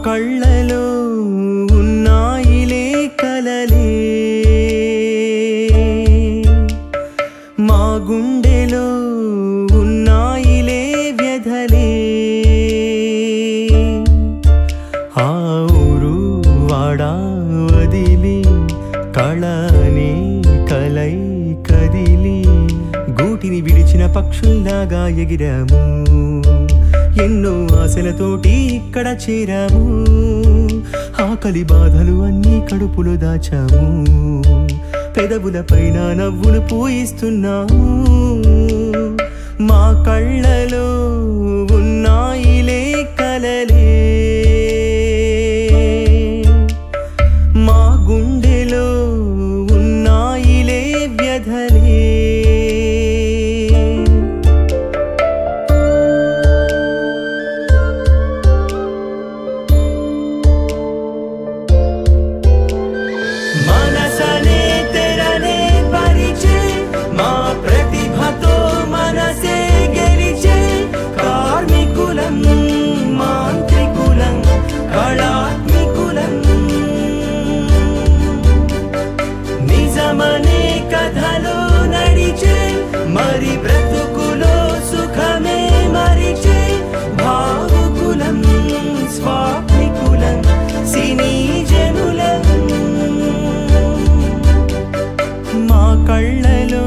కళ్ళలో ఉన్నాయిలే కలలే మా గుండెలో ఉన్నాయిలే వ్యధలే ఆ ఊరు వాడా వదిలి కళని కలై కదిలి గూటిని విడిచిన పక్షుల్లాగా ఎగిరాము ఎన్నో ఆశలతోటి ఇక్కడ చేరాము ఆకలి బాధలు అన్నీ కడుపులో దాచాము పెదవుల పైన నవ్వులు పూయిస్తున్నాము మా కళ్ళలో ఉన్నాయిలే కలలే మా గుండెలో ఉన్నాయిలే వ్యధలే మనసనే తెరనే పరిచే మా ప్రతిభతో మనసే గెలిచే కార్మికులం మాంత్రికులం కళాత్మికులం నిజమనే కథలో నడిచే మరి బ్రతుకులో సుఖమే మరిచే భావుకులం స్వాప్నికులం సినీ జనులం మా కళ్ళలో